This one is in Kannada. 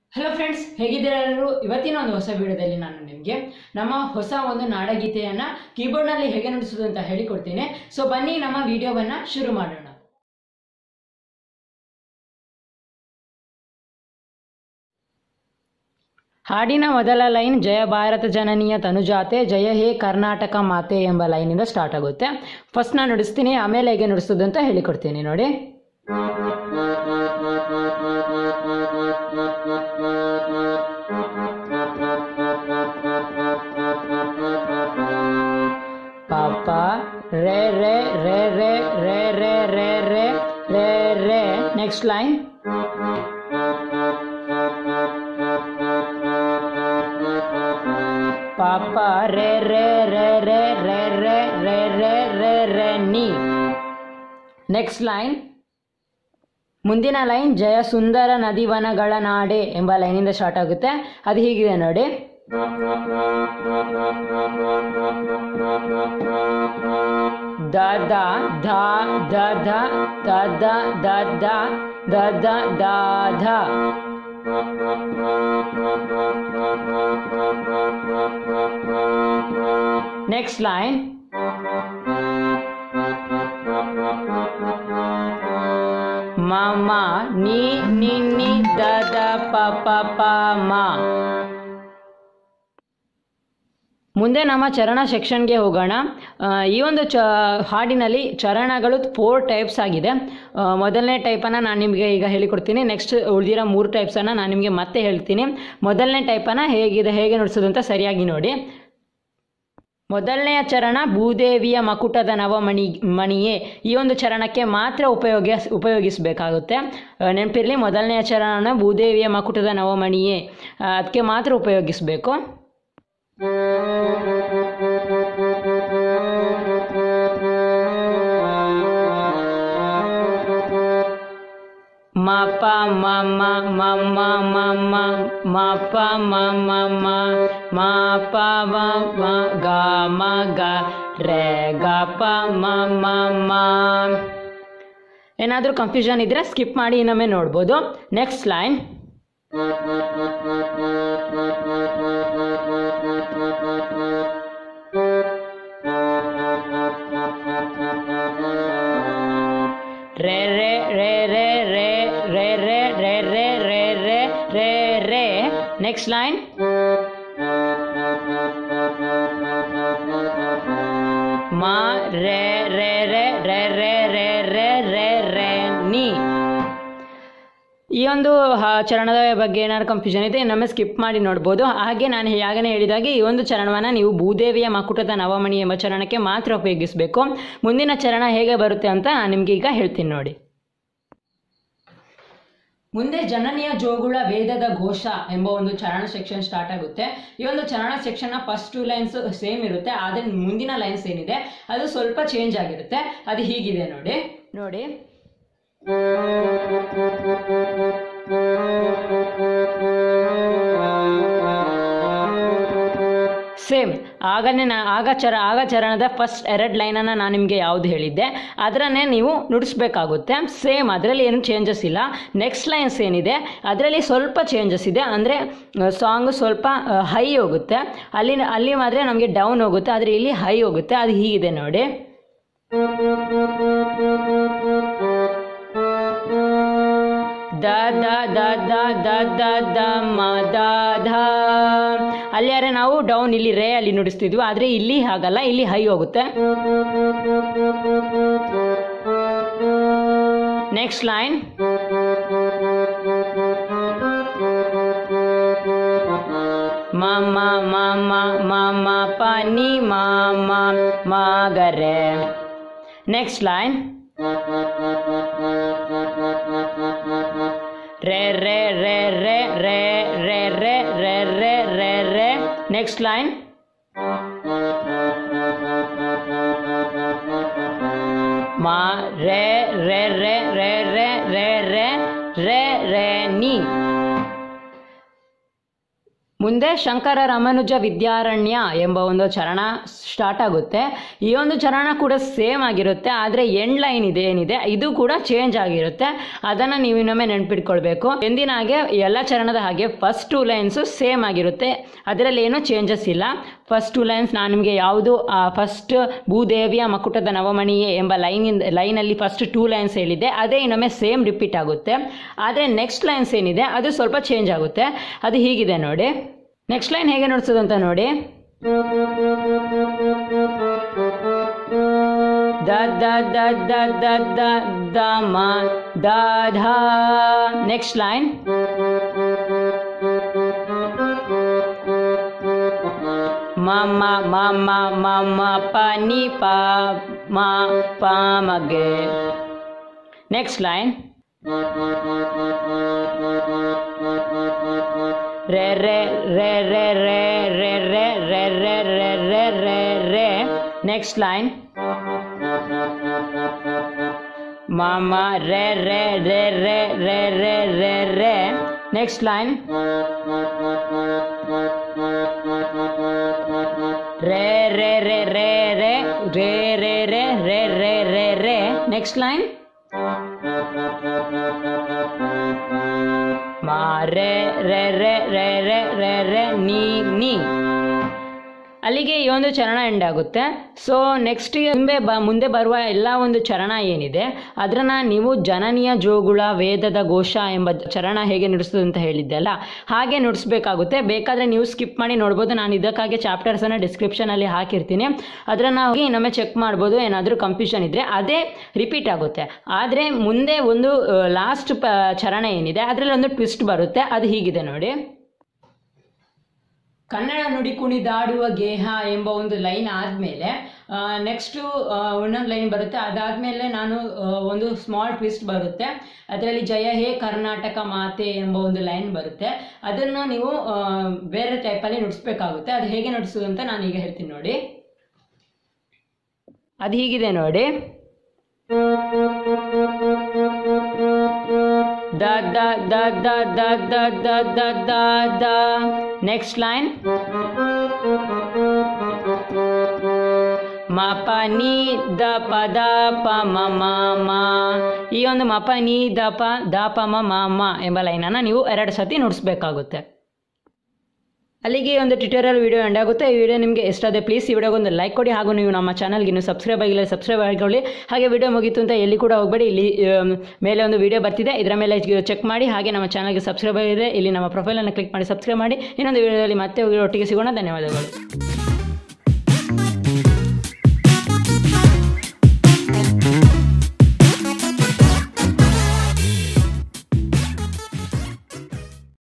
ಹಲೋ ಫ್ರೆಂಡ್ಸ್ ಹೇಗಿದ್ದೀರಾ ಎಲ್ಲರೂ ಇವತ್ತಿನ ಒಂದು ಹೊಸ ವಿಡಿಯೋದಲ್ಲಿ ನಾನು ನಿಮಗೆ ನಮ್ಮ ಹೊಸ ಒಂದು ನಾಡಗೀತೆಯನ್ನು ಕೀಬೋರ್ಡ್ನಲ್ಲಿ ಹೇಗೆ ನುಡಿಸೋದು ಅಂತ ಹೇಳಿಕೊಡ್ತೀನಿ ಸೊ ಬನ್ನಿ ನಮ್ಮ ವಿಡಿಯೋವನ್ನು ಶುರು ಮಾಡೋಣ ಹಾಡಿನ ಮೊದಲ ಲೈನ್ ಜಯ ಭಾರತ ಜನನೀಯ ತನುಜಾತೆ ಜಯ ಹೇ ಕರ್ನಾಟಕ ಮಾತೆ ಎಂಬ ಲೈನಿಂದ ಸ್ಟಾರ್ಟ್ ಆಗುತ್ತೆ ಫಸ್ಟ್ ನಾನು ನುಡಿಸ್ತೀನಿ ಆಮೇಲೆ ಹೇಗೆ ನುಡಿಸೋದು ಅಂತ ಹೇಳಿಕೊಡ್ತೀನಿ ನೋಡಿ ಪಾಪ ರೇ ರೇ ರೇ ರೇ ರೇ ರೇ ರೇ ರೇ ರೇ ರೇ ನೆಕ್ಸ್ಟ್ ಲೈನ್ ಪಾಪ ರೇ ರೇ ರೇ ರೇ ರೇ ರೇ ರೇ ರೇ ರೇ ರೇ ನೀ ನೆಕ್ಸ್ಟ್ ಲೈನ್ ಮುಂದಿನ ಲೈನ್ ಜಯ ಸುಂದರ ನದಿವನಗಳ ನಾಡೆ ಎಂಬ ಲೈನಿಂದ ಸ್ಟಾರ್ಟ್ ಆಗುತ್ತೆ ಅದು ಹೀಗಿದೆ ನೋಡಿ ದ ದ ಧ ದ ಧ ದ ದ ದ ದ ದ ದ ದ ಧ ನೆಕ್ಸ್ಟ್ ಲೈನ್ ಮ ಮ ನೀ ನಿ ನಿ ದ ದ ಪ ಪ ಪ ಮ ಮುಂದೆ ನಮ್ಮ ಚರಣ ಸೆಕ್ಷನ್ಗೆ ಹೋಗೋಣ ಆ, ಈ ಒಂದು ಚ ಹಾಡಿನಲ್ಲಿ ಚರಣಗಳು ಫೋರ್ ಟೈಪ್ಸ್ ಆಗಿದೆ ಆ, ಮೊದಲನೇ ಟೈಪನ್ನು ನಾನು ನಿಮಗೆ ಈಗ ಹೇಳಿಕೊಡ್ತೀನಿ ನೆಕ್ಸ್ಟ್ ಉಳಿದಿರೋ ಮೂರು ಟೈಪ್ಸನ್ನು ನಾನು ನಿಮಗೆ ಮತ್ತೆ ಹೇಳ್ತೀನಿ ಮೊದಲನೇ ಟೈಪನ್ನು ಹೇಗಿದೆ ಹೇಗೆ ನುಡಿಸೋದು ಅಂತ ಸರಿಯಾಗಿ ನೋಡಿ ಮೊದಲನೆಯ ಚರಣ ಭೂದೇವಿಯ ಮಕುಟದ ನವಮಣಿ ಮಣಿಯೇ ಈ ಒಂದು ಚರಣಕ್ಕೆ ಮಾತ್ರ ಉಪಯೋಗ ಉಪಯೋಗಿಸಬೇಕಾಗುತ್ತೆ ನೆನಪಿರಲಿ ಮೊದಲನೆಯ ಚರಣ ಭೂದೇವಿಯ ಮಕುಟದ ನವಮಣಿಯೇ ಅದಕ್ಕೆ ಮಾತ್ರ ಉಪಯೋಗಿಸಬೇಕು ಮ ಪ ಮ ಮ ಮ ಮ ಮ ಮ ಮ ಪ ಮ ಮ ಮ ಮ ಪ ಮ ಮ ಗ ಮ ಗ ರೇ ಗ ಪ ಮ ಮ ಮ ಏನಾದರೂ ಕನ್ಫ್ಯೂಷನ್ ಇದ್ದರೆ ಸ್ಕಿಪ್ ಮಾಡಿ ಇನ್ನೊಮ್ಮೆ ನೋಡ್ಬೋದು ನೆಕ್ಸ್ಟ್ ಲೈನ್ ರೇ ರೇ ರೇ ರೇ ರೇ ರೇ ರೇ ರೇ ರೇ ರೇ ರೇ ರೇ ರೇ ನೆಕ್ಸ್ಟ್ ಲೈನ್ ಮ ರೇ ರೇ ರೇ ರೇ ರೇ ರೇ ರೇ ರೇ ರೇ ನೀ ಈ ಒಂದು ಹ- ಚರಣದ ಬಗ್ಗೆ ಏನಾದ್ರು ಕನ್ಫ್ಯೂಷನ್ ಇದೆ ಇನ್ನೊಮ್ಮೆ ಸ್ಕಿಪ್ ಮಾಡಿ ನೋಡ್ಬೋದು ಹಾಗೆ ನಾನು ಯಾಗನೇ ಹೇಳಿದಾಗೆ ಈ ಒಂದು ಚರಣವನ್ನು ನೀವು ಭೂದೇವಿಯ ಮಕುಟದ ನವಮಣಿ ಎಂಬ ಚರಣಕ್ಕೆ ಮಾತ್ರ ಉಪಯೋಗಿಸಬೇಕು ಮುಂದಿನ ಚರಣ ಹೇಗೆ ಬರುತ್ತೆ ಅಂತ ನಾನು ನಿಮಗೆ ಈಗ ಹೇಳ್ತೀನಿ ನೋಡಿ ಮುಂದೆ ಜನನಿಯ ಜೋಗುಳ ವೇದದ ಘೋಷ ಎಂಬ ಒಂದು ಚರಣ ಸೆಕ್ಷನ್ ಸ್ಟಾರ್ಟ್ ಆಗುತ್ತೆ ಈ ಒಂದು ಚರಣ ಸೆಕ್ಷನ್ನ ಫಸ್ಟ್ ಟೂ ಲೈನ್ಸ್ ಸೇಮ್ ಇರುತ್ತೆ ಆದರೆ ಮುಂದಿನ ಲೈನ್ಸ್ ಏನಿದೆ ಅದು ಸ್ವಲ್ಪ ಚೇಂಜ್ ಆಗಿರುತ್ತೆ ಅದು ಹೀಗಿದೆ ನೋಡಿ ನೋಡಿ ಸೇಮ್ ಆಗನೇ ನಾ ಆಗ ಚರ ಆಗ ಚರಣದ ಫಸ್ಟ್ ಎರಡು ಲೈನನ್ನು ನಾನು ನಿಮಗೆ ಯಾವುದು ಹೇಳಿದ್ದೆ ಅದರನ್ನೇ ನೀವು ನುಡಿಸ್ಬೇಕಾಗುತ್ತೆ ಸೇಮ್ ಅದರಲ್ಲಿ ಏನು ಚೇಂಜಸ್ ಇಲ್ಲ ನೆಕ್ಸ್ಟ್ ಲೈನ್ಸ್ ಏನಿದೆ ಅದರಲ್ಲಿ ಸ್ವಲ್ಪ ಚೇಂಜಸ್ ಇದೆ ಅಂದರೆ ಸಾಂಗು ಸ್ವಲ್ಪ ಹೈ ಹೋಗುತ್ತೆ ಅಲ್ಲಿ ಅಲ್ಲಿ ಮಾತ್ರ ನಮಗೆ ಡೌನ್ ಹೋಗುತ್ತೆ ಆದರೆ ಇಲ್ಲಿ ಹೈ ಹೋಗುತ್ತೆ ಅದು ಹೀಗಿದೆ ನೋಡಿ ದ ದ ದ ದ ದ ದ ದ ಮ ದ ಧ ಅಲ್ಲಿ ಯಾರೇ ನಾವು ಡೌನ್ ಇಲ್ಲಿ ರೇ ಅಲ್ಲಿ ನುಡಿಸ್ತಿದ್ವಿ ಆದರೆ ಇಲ್ಲಿ ಹಾಗಲ್ಲ ಇಲ್ಲಿ ಹೈ ಹೋಗುತ್ತೆ ನೆಕ್ಸ್ಟ್ ಲೈನ್ ಮ ಮ ಮ ಮ ಮ ಮ ಪ ನಿ ಮ ಮ ಮ ಗ ರೇ ನೆಕ್ಸ್ಟ್ ಲೈನ್ ರೇ ರೇ ರೇ ರೇ ರೇ ರೇ ರೇ ರೇ ರೇ ರೇ ರೇ ನೆಕ್ಸ್ಟ್ ಲೈನ್ ಮ ರೇ ರೇ ರೇ ರೇ ರೇ ರೇ ರೇ ರೇ ರೇ ನೀ ಮುಂದೆ ಶಂಕರ ರಾಮಾನುಜ ವಿದ್ಯಾರಣ್ಯ ಎಂಬ ಒಂದು ಚರಣ ಸ್ಟಾರ್ಟ್ ಆಗುತ್ತೆ ಈ ಒಂದು ಚರಣ ಕೂಡ ಸೇಮ್ ಆಗಿರುತ್ತೆ ಆದರೆ ಎಂಡ್ ಲೈನ್ ಇದೆ ಏನಿದೆ ಇದು ಕೂಡ ಚೇಂಜ್ ಆಗಿರುತ್ತೆ ಅದನ್ನು ನೀವು ಇನ್ನೊಮ್ಮೆ ನೆನ್ಪಿಟ್ಕೊಳ್ಬೇಕು ಎಂದಿನ ಹಾಗೆ ಎಲ್ಲ ಚರಣದ ಹಾಗೆ ಫಸ್ಟ್ ಟೂ ಲೈನ್ಸು ಸೇಮ್ ಆಗಿರುತ್ತೆ ಅದರಲ್ಲಿ ಏನೂ ಚೇಂಜಸ್ ಇಲ್ಲ ಫಸ್ಟ್ ಟೂ ಲೈನ್ಸ್ ನಾನು ನಿಮಗೆ ಯಾವುದು ಫಸ್ಟ್ ಭೂದೇವಿಯ ಮಕುಟದ ನವಮಣಿಯೇ ಎಂಬ ಲೈನಿಂದ ಲೈನಲ್ಲಿ ಫಸ್ಟ್ ಟೂ ಲೈನ್ಸ್ ಹೇಳಿದ್ದೆ ಅದೇ ಇನ್ನೊಮ್ಮೆ ಸೇಮ್ ರಿಪೀಟ್ ಆಗುತ್ತೆ ಆದರೆ ನೆಕ್ಸ್ಟ್ ಲೈನ್ಸ್ ಏನಿದೆ ಅದು ಸ್ವಲ್ಪ ಚೇಂಜ್ ಆಗುತ್ತೆ ಅದು ಹೀಗಿದೆ ನೋಡಿ ನೆಕ್ಸ್ಟ್ ಲೈನ್ ಹೇಗೆ ನೋಡ್ಸೋದು ಅಂತ ನೋಡಿ ದ ದ ದ ದ ದ ದ ದ ಮ ದ ಧ ನೆಕ್ಸ್ಟ್ ಲೈನ್ ಮ ಮ ಮ ಮ ಮ ಮ ಪ ನಿ ಪ ಮ ಪ ಮಗೆ next line re re re re re re re re re re re re re next line mama re re re re re re re re next line re re re re re re re re re re re re next line ಮಾ ರೇ ರೇ ರೇ ರೇ ರೇ ರೇ ರೇ ನೀ ನೀ ಅಲ್ಲಿಗೆ ಈ ಒಂದು ಚರಣ ಎಂಡ್ ಆಗುತ್ತೆ ಸೊ ನೆಕ್ಸ್ಟ್ ಮುಂದೆ ಬ ಮುಂದೆ ಬರುವ ಎಲ್ಲ ಒಂದು ಚರಣ ಏನಿದೆ ಅದನ್ನು ನೀವು ಜನನಿಯ ಜೋಗುಳ ವೇದದ ಘೋಷ ಎಂಬ ಚರಣ ಹೇಗೆ ನುಡಿಸೋದು ಅಂತ ಹೇಳಿದ್ದೆ ಅಲ್ಲ ಹಾಗೆ ನುಡಿಸ್ಬೇಕಾಗುತ್ತೆ ಬೇಕಾದರೆ ನೀವು ಸ್ಕಿಪ್ ಮಾಡಿ ನೋಡ್ಬೋದು ನಾನು ಇದಕ್ಕಾಗಿ ಚಾಪ್ಟರ್ಸನ್ನು ಡಿಸ್ಕ್ರಿಪ್ಷನಲ್ಲಿ ಹಾಕಿರ್ತೀನಿ ಅದನ್ನು ಹೋಗಿ ಇನ್ನೊಮ್ಮೆ ಚೆಕ್ ಮಾಡ್ಬೋದು ಏನಾದರೂ ಕನ್ಫ್ಯೂಷನ್ ಇದ್ದರೆ ಅದೇ ರಿಪೀಟ್ ಆಗುತ್ತೆ ಆದರೆ ಮುಂದೆ ಒಂದು ಲಾಸ್ಟ್ ಪ ಚರಣ ಏನಿದೆ ಅದರಲ್ಲಿ ಒಂದು ಟ್ವಿಸ್ಟ್ ಬರುತ್ತೆ ಅದು ಹೀಗಿದೆ ನೋಡಿ ಕನ್ನಡ ನುಡಿ ಕುಣಿದಾಡುವ ಗೇಹ ಎಂಬ ಒಂದು ಲೈನ್ ಆದಮೇಲೆ ನೆಕ್ಸ್ಟು ಇನ್ನೊಂದು ಲೈನ್ ಬರುತ್ತೆ ಅದಾದಮೇಲೆ ನಾನು ಆ, ಒಂದು ಸ್ಮಾಲ್ ಟ್ವಿಸ್ಟ್ ಬರುತ್ತೆ ಅದರಲ್ಲಿ ಜಯ ಹೇ ಕರ್ನಾಟಕ ಮಾತೆ ಎಂಬ ಒಂದು ಲೈನ್ ಬರುತ್ತೆ ಅದನ್ನು ನೀವು ಆ, ಬೇರೆ ಟೈಪಲ್ಲಿ ನುಡಿಸ್ಬೇಕಾಗುತ್ತೆ ಅದು ಹೇಗೆ ನುಡಿಸೋದು ಅಂತ ನಾನು ಈಗ ಹೇಳ್ತೀನಿ ನೋಡಿ ಅದು ಹೀಗಿದೆ ನೋಡಿ ದ ದ ದ ದ ದ ದ ದ ದ ದ ದ ನೆಕ್ಸ್ಟ್ ಲೈನ್ ಮ ಪ ನೀ ದ ಪ ದ ಪ ಮ ಮ ಮ ಈ ಒಂದು ಮ ಪ ನೀ ದ ಪ ದ ಪ ಮ ಮ ಮ ಎಂಬ ಲೈನನ್ನು ನೀವು ಎರಡು ಸತಿ ನುಡಿಸ್ಬೇಕಾಗುತ್ತೆ ಅಲ್ಲಿಗೆ ಈ ಒಂದು ಟ್ವಿಟರಲ್ಲಿ ವಿಡಿಯೋ ಎಂಡ್ ಆಗುತ್ತೆ ಈ ವಿಡಿಯೋ ನಿಮಗೆ ಇಷ್ಟಾದರೆ ಪ್ಲೀಸ್ ಈ ವಿಡಿಯೋಗೆ ಒಂದು ಲೈಕ್ ಕೊಡಿ ಹಾಗೂ ನೀವು ನಮ್ಮ ಚಾನಲ್ಗೆ ಇನ್ನೂ ಸಬ್ಸ್ಕ್ರೈಬ್ ಆಗಿಲ್ಲ ಸಬ್ಸ್ಕ್ರೈಬ್ ಆಗಿಕೊಳ್ಳಿ ಹಾಗೆ ವಿಡಿಯೋ ಮುಗೀತು ಅಂತ ಎಲ್ಲಿ ಕೂಡ ಹೋಗಬೇಡಿ ಇಲ್ಲಿ ಆಮ್, ಮೇಲೆ ಒಂದು ವಿಡಿಯೋ ಬರ್ತಿದೆ ಇದರ ಮೇಲೆ ಚೆಕ್ ಮಾಡಿ ಹಾಗೆ ನಮ್ಮ ಚಾನಲ್ಗೆ ಸಬ್ಸ್ಕ್ರೈಬ್ ಆಗಿದೆ ಇಲ್ಲಿ ನಮ್ಮ ಪ್ರೊಫೈಲನ್ನು ಕ್ಲಿಕ್ ಮಾಡಿ ಸಬ್ಸ್ಕ್ರೈಬ್ ಮಾಡಿ ಇನ್ನೊಂದು ವಿಡಿಯೋದಲ್ಲಿ ಮತ್ತೆ ಒಟ್ಟಿಗೆ ಸಿಗೋಣ ಧನ್ಯವಾದಗಳು